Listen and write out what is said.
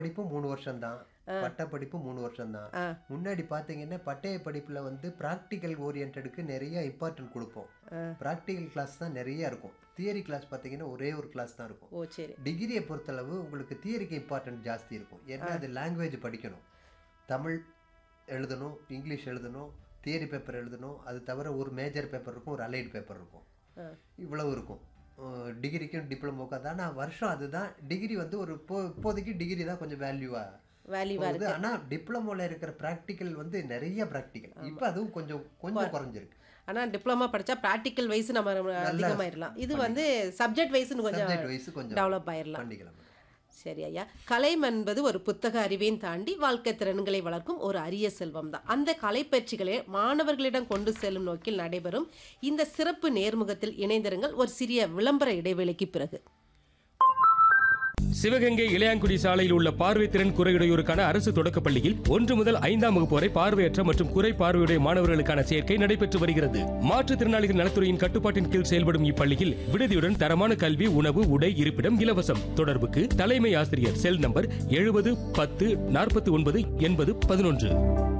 படிப்பு மூணு வருஷம் தான் பட்ட படிப்பு மூணு வருஷம் தான் ஆ. முன்னாடி பாத்தீங்கன்னா பட்டய படிப்புல வந்து ப்ராக்டிக்கல் ஓரியன்டுக்கு நிறைய இம்பார்ட்டன்ட் கொடுப்போம் ப்ராக்டிக்கல் கிளாஸ் தான் நிறைய இருக்கும் தியரி கிளாஸ் பாத்தீங்கன்னா ஒரே ஒரு கிளாஸ் தான் இருக்கும் ஓ சரி டிகிரியை பொறுத்தளவு உங்களுக்கு தியரிக்கு இம்பார்ட்டன்ட் ஜாஸ்தி இருக்கும் ஏன்னா அது லாங்குவேஜ் படிக்கணும் தமிழ் எழுதணும் இங்கிலீஷ் எழுதணும் தியரி பேப்பர் எழுதணும் அது தவிர ஒரு மேஜர் பேப்பர் இருக்கும் ஒரு அலைட் பேப்பர் இருக்கும் ஆ. இவ்வளவு இருக்கும் அஹ் டிகிரிக்கும் டிப்ளமோக்கும் அதான் ஆனால் வருஷம் அதுதான் டிகிரி வந்து ஒரு இப்போ இப்போதைக்கு டிகிரி தான் கொஞ்சம் வேல்யூவா வேல்யூவா போகுது ஆனால் டிப்ளமோல இருக்கிற ப்ராக்டிக்கல் வந்து நிறைய ப்ராக்டிக்கல் இப்போ அதுவும் கொஞ்சம் கொஞ்சம் குறைஞ்சிருக்கு ஆனா டிப்ளமா படிச்சா ப்ராக்டிக்கல் வைஸ் நம்ம அதிகமாயிடலாம் இது வந்து சப்ஜெக்ட் வைஸ்னு கொஞ்சம் சப்ஜெக்ட் வைஸ் கொஞ்சம் டெவலப் ஆயிடலாம் பண்ணிக்கலாம் சரி ஐயா கலைம் என்பது ஒரு புத்தக அறிவையும் தாண்டி வாழ்க்கை திறன்களை வளர்க்கும் ஒரு அரிய செல்வம் தான் அந்த கலைப்பயிற்சிகளை மாணவர்களிடம் கொண்டு செல்லும் நோக்கில் நடைபெறும் இந்த சிறப்பு நேர்முகத்தில் இணைந்திருங்கள் ஒரு சிறிய விளம்பர இடைவேளைக்கு பிறகு சிவகங்கை இளையான்குடி சாலையில் உள்ள பார்வை திறன் குறையுடையோருக்கான அரசு தொடக்கப் பள்ளியில் ஒன்று முதல் ஐந்தாம் வகுப்பு வரை பார்வையற்ற மற்றும் குறை பார்வையுடைய மாணவர்களுக்கான சேர்க்கை நடைபெற்று வருகிறது மாற்றுத்திறனாளிகள் நலத்துறையின் கட்டுப்பாட்டின் கீழ் செயல்படும் இப்பள்ளியில் விடுதியுடன் தரமான கல்வி உணவு உடை இருப்பிடம் இலவசம் தொடர்புக்கு தலைமை ஆசிரியர் செல் நம்பர் எழுபது பத்து நாற்பத்தி ஒன்பது எண்பது பதினொன்று